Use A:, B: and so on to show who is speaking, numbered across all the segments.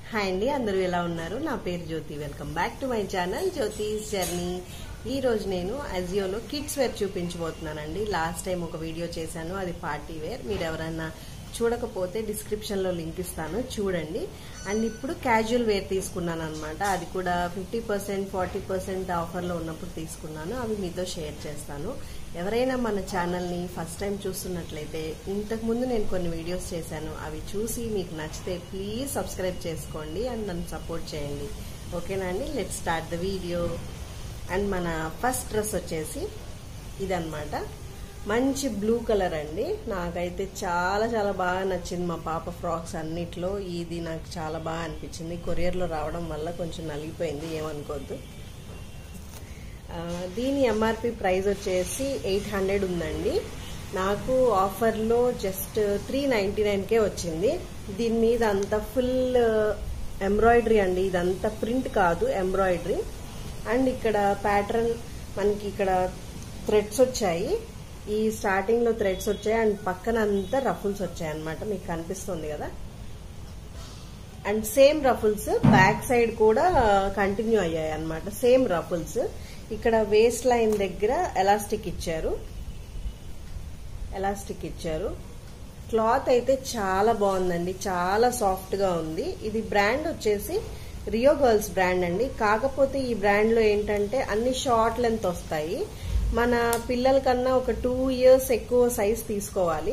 A: hi అండి అందరూ ఎలా ఉన్నారు నా పేరు Jyothi welcome back to my channel Jyothi's journey ఈ రోజు నేను అజియోలో కిడ్స్ వేర్ చూపించబోతున్నానండి లాస్ట్ టైం ఒక వీడియో చేశాను అది పార్టీ వేర్ మీరు ఎవరైనా చూడకపోతే డిస్క్రిప్షన్ లో లింక్ ఇస్తాను చూడండి అండ్ ఇప్పుడు క్యాజువల్ వేర్ తీసుకున్నాను అనమాట అది కూడా ఫిఫ్టీ పర్సెంట్ ఫార్టీ పర్సెంట్ ఆఫర్లో ఉన్నప్పుడు తీసుకున్నాను అవి మీతో షేర్ చేస్తాను ఎవరైనా మన ఛానల్ని ఫస్ట్ టైం చూస్తున్నట్లయితే ఇంతకు ముందు నేను కొన్ని వీడియోస్ చేశాను అవి చూసి మీకు నచ్చితే ప్లీజ్ సబ్స్క్రైబ్ చేసుకోండి అండ్ నన్ను సపోర్ట్ చేయండి ఓకేనా అండి let start the video and మన ఫస్ట్ డ్రెస్ వచ్చేసి ఇదన్నమాట మంచి బ్లూ కలర్ అండి నాకైతే చాలా చాలా బాగా నచ్చింది మా పాప ఫ్రాక్స్ అన్నిట్లో ఇది నాకు చాలా బాగా అనిపించింది కొరియర్లో రావడం వల్ల కొంచెం నలిగిపోయింది ఏమనుకోవద్దు ఆ, దీని ఎంఆర్పి ప్రైస్ వచ్చేసి ఎయిట్ హండ్రెడ్ ఉందండి నాకు ఆఫర్లో జస్ట్ త్రీ నైంటీ నైన్కే వచ్చింది దీని మీద అంత ఫుల్ ఎంబ్రాయిడరీ అండి ఇదంతా ప్రింట్ కాదు ఎంబ్రాయిడరీ అండ్ ఇక్కడ ప్యాటర్న్ మనకి ఇక్కడ థ్రెడ్స్ వచ్చాయి ఈ స్టార్టింగ్ లో థ్రెడ్స్ వచ్చాయి అండ్ పక్కన అంతా రఫుల్స్ వచ్చాయి అనమాట మీకు కనిపిస్తుంది కదా and same ruffles back side కూడా కంటిన్యూ అయ్యాయి అనమాట సేమ్ రఫుల్స్ ఇక్కడ వేస్ట్ లైన్ దగ్గర ఎలాస్టిక్ ఇచ్చారు ఎలాస్టిక్ ఇచ్చారు క్లాత్ అయితే చాలా బాగుందండి చాలా సాఫ్ట్ గా ఉంది ఇది బ్రాండ్ వచ్చేసి రియో గర్ల్స్ బ్రాండ్ అండి కాకపోతే ఈ బ్రాండ్ లో ఏంటంటే అన్ని షార్ట్ లెంత్ వస్తాయి మన పిల్లల కన్నా ఒక టూ ఇయర్స్ ఎక్కువ సైజ్ తీసుకోవాలి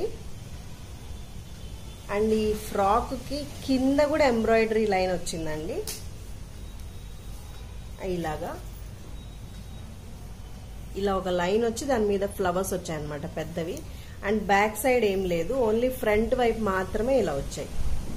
A: అండ్ ఈ ఫ్రాక్ కి కింద కూడా ఎంబ్రాయిడరీ లైన్ వచ్చిందండి ఇలాగా ఇలా ఒక లైన్ వచ్చి దాని మీద ఫ్లవర్స్ వచ్చాయన్నమాట పెద్దవి అండ్ బ్యాక్ సైడ్ ఏం లేదు ఓన్లీ ఫ్రంట్ వైపు మాత్రమే ఇలా వచ్చాయి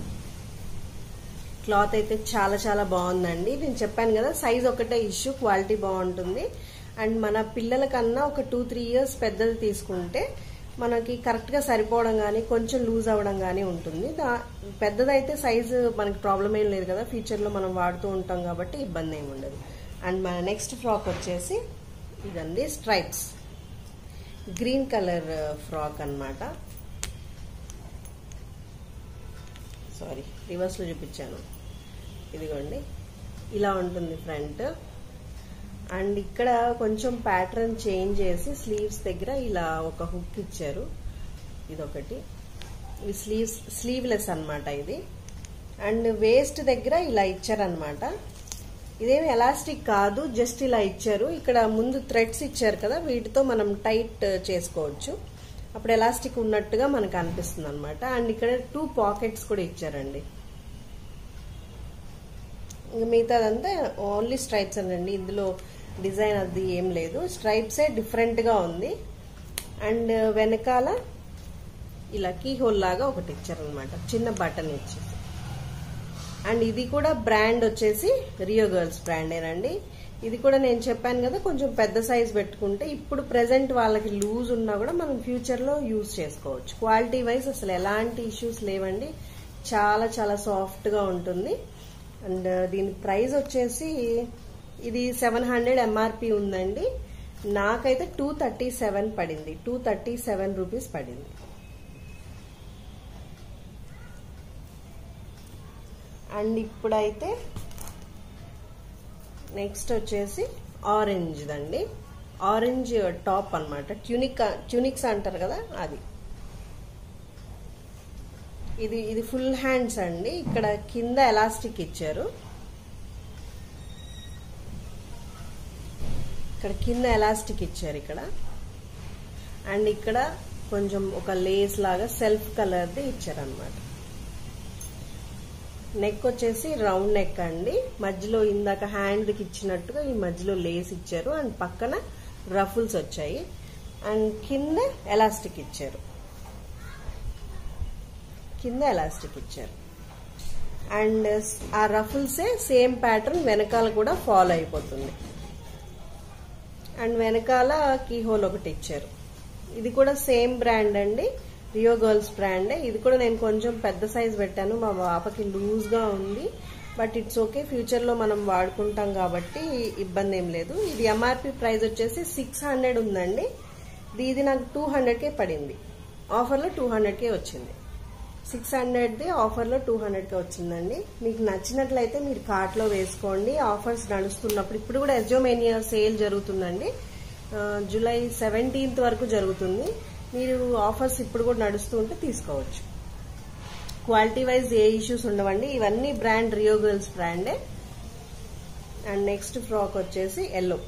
A: క్లాత్ అయితే చాలా చాలా బాగుందండి నేను చెప్పాను కదా సైజ్ ఒకటే ఇష్యూ క్వాలిటీ బాగుంటుంది అండ్ మన పిల్లల కన్నా ఒక టూ త్రీ ఇయర్స్ పెద్దది తీసుకుంటే మనకి కరెక్ట్ గా సరిపోవడం కానీ కొంచెం లూజ్ అవ్వడం కానీ ఉంటుంది దా- పెద్దదైతే సైజు మనకి ప్రాబ్లం ఏం లేదు కదా ఫ్యూచర్ లో మనం వాడుతూ ఉంటాం కాబట్టి ఇబ్బంది ఏమి ఉండదు అండ్ మన నెక్స్ట్ ఫ్రాక్ వచ్చేసి ఇదండి స్ట్రైప్స్ గ్రీన్ కలర్ ఫ్రాక్ అన్నమాట సారీ రివర్స్ లో చూపించాను ఇదిగోండి ఇలా ఉంటుంది ఫ్రంట్ అండ్ ఇక్కడ కొంచెం ప్యాటర్న్ చేంజ్ చేసి స్లీవ్స్ దగ్గర ఇలా ఒక హుక్ ఇచ్చారు ఇదొకటి ఇది స్లీవ్స్ స్లీవ్లెస్ అన్నమాట ఇది అండ్ వేస్ట్ దగ్గర ఇలా ఇచ్చారనమాట ఇదేమి ఎలాస్టిక్ కాదు జస్ట్ ఇలా ఇచ్చారు ఇక్కడ ముందు థ్రెడ్స్ ఇచ్చారు కదా వీటితో మనం టైట్ చేసుకోవచ్చు అప్పుడు ఎలాస్టిక్ ఉన్నట్టుగా మనకు అనిపిస్తుంది అనమాట అండ్ ఇక్కడ టూ పాకెట్స్ కూడా ఇచ్చారండి ఇంక మిగతాదంతా ఓన్లీ స్ట్రైప్స్ అనండి ఇందులో డిజైన్ అది ఏం లేదు స్ట్రైప్సే డిఫరెంట్ గా ఉంది అండ్ వెనకాల ఇలా కీ హోల్ లాగా ఒకటి ఇచ్చారనమాట చిన్న బటన్ ఇచ్చేసి అండ్ ఇది కూడా బ్రాండ్ వచ్చేసి రియో గర్ల్స్ బ్రాండేనండి ఇది కూడా నేను చెప్పాను కదా కొంచెం పెద్ద సైజ్ పెట్టుకుంటే ఇప్పుడు ప్రెసెంట్ వాళ్ళకి లూజ్ ఉన్నా కూడా మనం ఫ్యూచర్ లో యూజ్ చేసుకోవచ్చు క్వాలిటీ వైజ్ అసలు ఎలాంటి ఇష్యూస్ లేవండి చాలా చాలా సాఫ్ట్ గా ఉంటుంది అండ్ దీని ప్రైస్ వచ్చేసి ఇది సెవెన్ హండ్రెడ్ ఎంఆర్పి ఉందండి నాకైతే టూ థర్టీ సెవెన్ పడింది టూ థర్టీ సెవెన్ రూపీస్ పడింది అండ్ ఇప్పుడైతే నెక్స్ట్ వచ్చేసి ఆరెంజ్ దండి ఆరెంజ్ టాప్ అన్నమాట ట్యూనిక్ ట్యూనిక్స్ అంటారు కదా అది ఇది ఇది ఫుల్ హ్యాండ్స్ అండి ఇక్కడ కింద ఎలాస్టిక్ ఇచ్చారు ఇక్కడ కింద ఎలాస్టిక్ ఇచ్చారు ఇక్కడ అండ్ ఇక్కడ కొంచెం ఒక లేస్ లాగా సెల్ఫ్ కలర్ది ఇచ్చారనమాట నెక్ వచ్చేసి రౌండ్ నెక్ అండి మధ్యలో ఇందాక హ్యాండ్కి ఇచ్చినట్టుగా ఈ మధ్యలో లేస్ ఇచ్చారు అండ్ పక్కన రఫుల్స్ వచ్చాయి అండ్ కింద ఎలాస్టిక్ ఇచ్చారు కింద ఎలాస్టిక్ ఇచ్చారు అండ్ ఆ రఫుల్సే సేమ్ ప్యాటర్న్ వెనకాల కూడా ఫాలో అయిపోతుంది అండ్ వెనకాల కీ హోల్ ఒకటి ఇచ్చారు ఇది కూడా సేమ్ బ్రాండ్ అండి రియో గర్ల్స్ బ్రాండ్ ఇది కూడా నేను కొంచెం పెద్ద సైజ్ పెట్టాను మా పాపకి లూజ్ గా ఉంది బట్ ఇట్స్ ఓకే ఫ్యూచర్ లో మనం వాడుకుంటాం కాబట్టి ఇబ్బంది ఏం లేదు ఇది ఎంఆర్పి ప్రైస్ వచ్చేసి సిక్స్ హండ్రెడ్ ఉందండి ఇది నాకు టూ హండ్రెడ్ కే పడింది ఆఫర్ లో టూ హండ్రెడ్ కే వచ్చింది సిక్స్ హండ్రెడ్ది ఆఫర్లో టూ హండ్రెడ్కి వచ్చిందండి మీకు నచ్చినట్లయితే మీరు కార్ట్లో వేసుకోండి ఆఫర్స్ నడుస్తున్నప్పుడు ఇప్పుడు కూడా ఎజోమేనియా సేల్ జరుగుతుందండి ఆ, జూలై సెవెంటీన్త్ వరకు జరుగుతుంది మీరు ఆఫర్స్ ఇప్పుడు కూడా నడుస్తూ ఉంటే తీసుకోవచ్చు క్వాలిటీ వైజ్ ఏ ఇష్యూస్ ఉండవండి ఇవన్నీ బ్రాండ్ రియో గర్ల్స్ బ్రాండే అండ్ నెక్స్ట్ ఫ్రాక్ వచ్చేసి ఎల్లో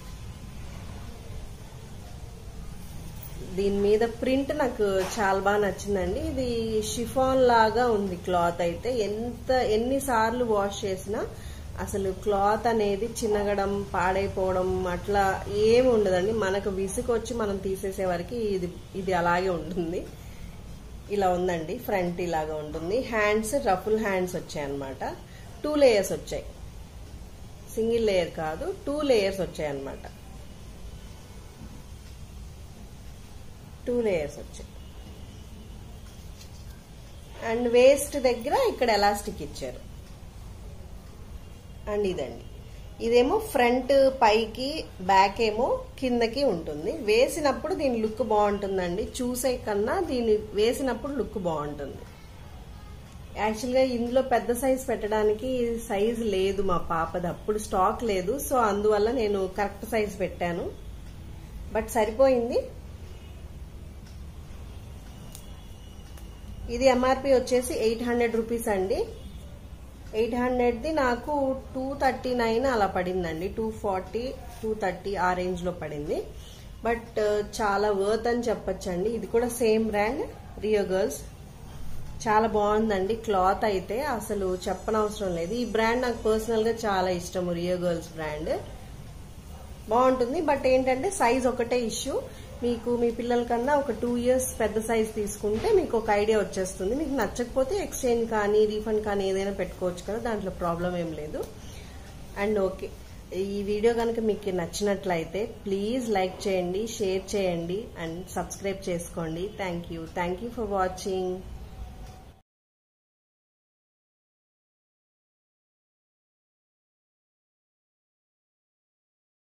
A: దీని మీద ప్రింట్ నాకు చాలా బాగా నచ్చిందండి ఇది షిఫాన్ లాగా ఉంది క్లాత్ అయితే ఎంత ఎన్నిసార్లు వాష్ చేసినా అసలు క్లాత్ అనేది చిన్నగడం పాడైపోవడం అట్లా ఏమి ఉండదండి మనకు విసుకొచ్చి మనం తీసేసే వరకు ఇది ఇది అలాగే ఉంటుంది ఇలా ఉందండి ఫ్రంట్ ఇలాగా ఉంటుంది హ్యాండ్స్ రఫుల్ హ్యాండ్స్ వచ్చాయి అనమాట టూ లేయర్స్ వచ్చాయి సింగిల్ లేయర్ కాదు టూ లేయర్స్ వచ్చాయి అనమాట టూ లేయర్స్ వచ్చాయి అండ్ వేస్ట్ దగ్గర ఇక్కడ ఎలాస్టిక్ ఇచ్చారు అండ్ ఇదండి ఇదేమో ఫ్రంట్ పైకి బ్యాక్ ఏమో కిందకి ఉంటుంది వేసినప్పుడు దీని లుక్ బాగుంటుందండి చూసే కన్నా దీన్ని వేసినప్పుడు లుక్ బాగుంటుంది యాక్చువల్గా ఇందులో పెద్ద సైజ్ పెట్టడానికి సైజ్ లేదు మా పాపది అప్పుడు స్టాక్ లేదు సో అందువల్ల నేను కరెక్ట్ సైజ్ పెట్టాను బట్ సరిపోయింది ఇది ఎంఆర్పి వచ్చేసి ఎయిట్ హండ్రెడ్ రూపీస్ అండి ఎయిట్ హండ్రెడ్ది నాకు టూ థర్టీ నైన్ అలా పడిందండి టూ ఫార్టీ టూ థర్టీ ఆ రేంజ్లో పడింది బట్ చాలా వర్త్ అని చెప్పొచ్చండి ఇది కూడా సేమ్ బ్రాండ్ రియో గర్ల్స్ చాలా బాగుందండి క్లాత్ అయితే అసలు చెప్పనవసరం లేదు ఈ బ్రాండ్ నాకు పర్సనల్గా చాలా ఇష్టం రియో గర్ల్స్ బ్రాండ్ బాగుంటుంది బట్ ఏంటంటే సైజ్ ఒకటే ఇష్యూ మీకు మీ పిల్లల కన్నా ఒక టూ ఇయర్స్ పెద్ద సైజ్ తీసుకుంటే మీకు ఒక ఐడియా వచ్చేస్తుంది మీకు నచ్చకపోతే ఎక్స్చేంజ్ కానీ రీఫండ్ కానీ ఏదైనా పెట్టుకోవచ్చు కదా దాంట్లో ప్రాబ్లం ఏం లేదు అండ్ ఓకే ఈ వీడియో కనుక మీకు నచ్చినట్లయితే ప్లీజ్ లైక్ చేయండి షేర్ చేయండి అండ్ సబ్స్క్రైబ్ చేసుకోండి thank you thank you for watching